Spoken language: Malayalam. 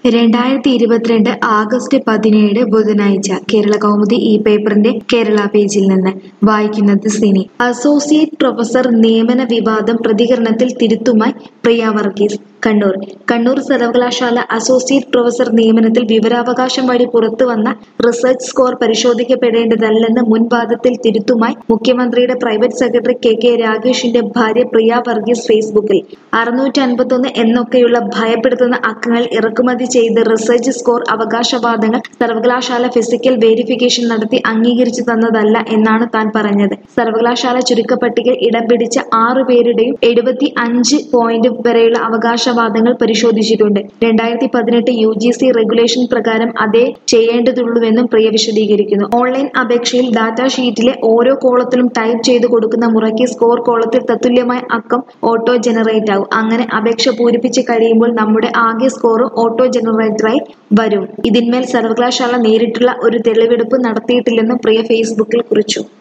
രണ്ടായിരത്തി ഇരുപത്തിരണ്ട് ആഗസ്റ്റ് പതിനേഴ് ബുധനാഴ്ച കേരള കൗമുദി ഈ പേപ്പറിന്റെ കേരള പേജിൽ നിന്ന് വായിക്കുന്നത് സിനി അസോസിയേറ്റ് പ്രൊഫസർ നിയമന വിവാദം പ്രതികരണത്തിൽ തിരുത്തുമായി പ്രിയ വർഗീസ് കണ്ണൂർ കണ്ണൂർ സർവകലാശാല അസോസിയേറ്റ് പ്രൊഫസർ നിയമനത്തിൽ വിവരാവകാശം വഴി പുറത്തുവന്ന റിസർച്ച് സ്കോർ പരിശോധിക്കപ്പെടേണ്ടതല്ലെന്ന് മുൻവാദത്തിൽ തിരുത്തുമായി മുഖ്യമന്ത്രിയുടെ പ്രൈവറ്റ് സെക്രട്ടറി കെ കെ രാഗേഷിന്റെ ഭാര്യ പ്രിയ വർഗീസ് ഫേസ്ബുക്കിൽ അറുന്നൂറ്റി അൻപത്തൊന്ന് എന്നൊക്കെയുള്ള ഭയപ്പെടുത്തുന്ന അക്കങ്ങൾ ഇറക്കുമതി ചെയ്ത് റിസർച്ച് സ്കോർ അവകാശവാദങ്ങൾ സർവകലാശാല ഫിസിക്കൽ വേരിഫിക്കേഷൻ നടത്തി അംഗീകരിച്ചു തന്നതല്ല എന്നാണ് താൻ പറഞ്ഞത് സർവകലാശാല ചുരുക്കപ്പട്ടികയിൽ ഇടം പിടിച്ച ആറു പേരുടെയും എഴുപത്തി അഞ്ച് പോയിന്റ് വരെയുള്ള അവകാശവാദങ്ങൾ പരിശോധിച്ചിട്ടുണ്ട് രണ്ടായിരത്തി പതിനെട്ട് യു ജി സി റെഗുലേഷൻ പ്രകാരം അതേ ചെയ്യേണ്ടതുള്ളൂവെന്നും പ്രിയ വിശദീകരിക്കുന്നു ഓൺലൈൻ അപേക്ഷയിൽ ഡാറ്റാ ഷീറ്റിലെ ഓരോ കോളത്തിലും ടൈപ്പ് ചെയ്ത് കൊടുക്കുന്ന മുറയ്ക്ക് സ്കോർ കോളത്തിൽ തത്തുല്യമായ അക്കം ഓട്ടോ ജനറേറ്റ് ആകും അങ്ങനെ അപേക്ഷ പൂരിപ്പിച്ച് കഴിയുമ്പോൾ നമ്മുടെ ആകെ സ്കോറും ഓട്ടോ ജനറേറ്ററായി വരും ഇതിന്മേൽ സർവകലാശാല നേരിട്ടുള്ള ഒരു തെളിവെടുപ്പ് നടത്തിയിട്ടില്ലെന്നും പ്രിയ ഫേസ്ബുക്കിൽ കുറിച്ചു